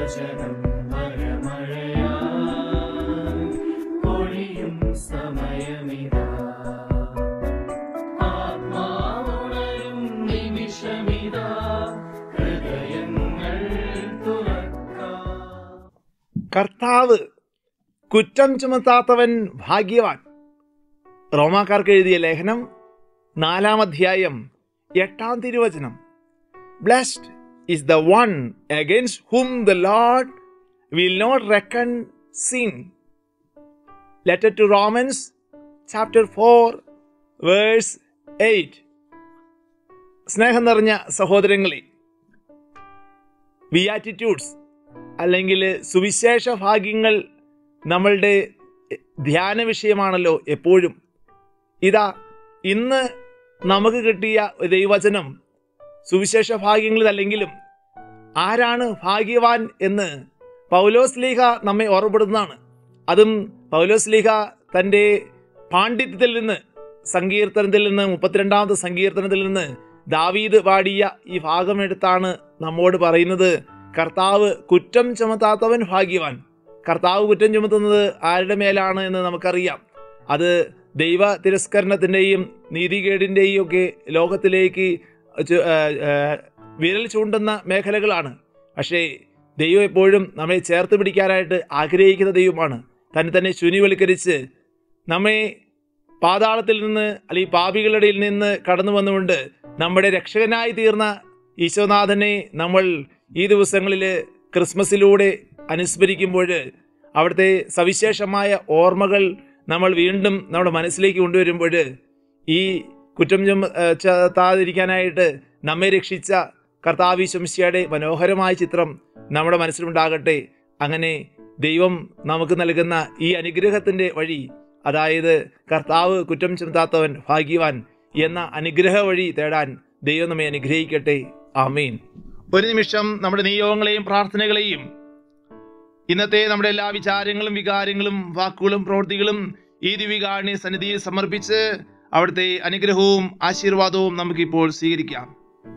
വചനം വരമഴയാ പൊഴിയും സമയമിതാ ആത്മാവുണരും നിമിഷമിതാ ഹൃദയങ്ങൾ തുറക്കാം കർത്താവ് കുറ്റം ചുമത്താത്തവൻ ഭാഗ്യവാൻ റോമാക്കാർക്ക് എഴുതിയ ലേഖനം നാലാം അധ്യായം എട്ടാം തിരുവചനം blessed is the one against whom the lord will not reckon sin letter to Romans chapter four verse eight സ്നേഹം നിറഞ്ഞ സഹോദരങ്ങളെ വിയാറ്റിറ്റ്യൂഡ്സ് അല്ലെങ്കിൽ സുവിശേഷ ഭാഗ്യങ്ങൾ നമ്മളുടെ ധ്യാന വിഷയമാണല്ലോ എപ്പോഴും ഇതാ ഇന്ന് നമുക്ക് കിട്ടിയ ദൈവവചനം സുവിശേഷ ഭാഗ്യങ്ങളിലല്ലെങ്കിലും ആരാണ് ഭാഗ്യവാൻ എന്ന് പൗലോസ് ലീഹ നമ്മെ ഓർമ്മപ്പെടുന്നതാണ് അതും പൗലോസ് ലീഹ തൻ്റെ പാണ്ഡിത്യത്തിൽ നിന്ന് സങ്കീർത്തനത്തിൽ നിന്ന് മുപ്പത്തിരണ്ടാമത്തെ സങ്കീർത്തനത്തിൽ നിന്ന് ദാവീദ് പാടിയ ഈ ഭാഗമെടുത്താണ് നമ്മോട് പറയുന്നത് കർത്താവ് കുറ്റം ചുമത്താത്തവൻ ഭാഗ്യവാൻ കർത്താവ് കുറ്റം ചുമത്തുന്നത് ആരുടെ മേലാണ് എന്ന് നമുക്കറിയാം അത് ദൈവ തിരസ്കരണത്തിൻ്റെയും നീതികേടിൻ്റെയും ഒക്കെ ലോകത്തിലേക്ക് ചു- ആ, ആ, വിരൽ ചൂണ്ടുന്ന മേഖലകളാണ് പക്ഷേ ദൈവം എപ്പോഴും നമ്മെ ചേർത്ത് പിടിക്കാനായിട്ട് ആഗ്രഹിക്കുന്ന ദൈവമാണ് തന്നെ തന്നെ ശൂന്യവൽക്കരിച്ച് നമ്മെ പാതാളത്തിൽ നിന്ന് അല്ലെങ്കിൽ പാപികളുടെ ഇടയിൽ നിന്ന് കടന്നു വന്നുകൊണ്ട് നമ്മുടെ രക്ഷകനായി തീർന്ന ഈശോനാഥനെ നമ്മൾ ഈ ദിവസങ്ങളിൽ ക്രിസ്മസിലൂടെ അനുസ്മരിക്കുമ്പോൾ അവിടുത്തെ സവിശേഷമായ ഓർമ്മകൾ നമ്മൾ വീണ്ടും നമ്മുടെ മനസ്സിലേക്ക് കൊണ്ടുവരുമ്പോൾ ഈ കുറ്റം ചുമ ഏഹ് ചാത്താതിരിക്കാനായിട്ട് നമ്മെ രക്ഷിച്ച കർത്താവ് ശംശിയുടെ മനോഹരമായ ചിത്രം നമ്മുടെ മനസ്സിലുണ്ടാകട്ടെ അങ്ങനെ ദൈവം നമുക്ക് നൽകുന്ന ഈ അനുഗ്രഹത്തിൻ്റെ വഴി അതായത് കർത്താവ് കുറ്റം ചുമത്താത്തവൻ ഭാഗ്യവാൻ എന്ന അനുഗ്രഹ വഴി തേടാൻ ദൈവം നമ്മെ അനുഗ്രഹിക്കട്ടെ ആമീൻ ഒരു നിമിഷം നമ്മുടെ നിയോഗങ്ങളെയും പ്രാർത്ഥനകളെയും ഇന്നത്തെ നമ്മുടെ എല്ലാ വിചാരങ്ങളും വികാരങ്ങളും വാക്കുകളും പ്രവൃത്തികളും ഈ ദിവികാരണ്യ സന്നിധിയിൽ സമർപ്പിച്ച് അവിടുത്തെ അനുഗ്രഹവും ആശീർവാദവും നമുക്കിപ്പോൾ സ്വീകരിക്കാം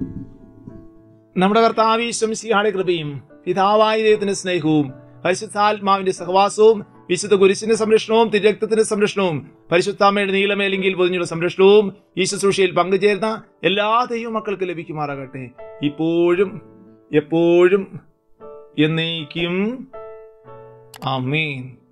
നമ്മുടെ കർത്താവ് ശംസിയുടെ കൃപയും പിതാവായ ദൈവത്തിന്റെ സ്നേഹവും പരിശുദ്ധാത്മാവിന്റെ സഹവാസവും വിശുദ്ധ കുരിശിന്റെ സംരക്ഷണവും തിരക്തത്തിന്റെ സംരക്ഷണവും പരിശുദ്ധാമ്മയുടെ നീലമേലെങ്കിൽ പൊതിഞ്ഞുള്ള സംരക്ഷണവും ഈ ശുശ്രൂഷയിൽ പങ്കുചേർന്ന എല്ലാ ദൈവ മക്കൾക്ക് ലഭിക്കുമാറാകട്ടെ ഇപ്പോഴും എപ്പോഴും എന്നേക്കും ആമീൻ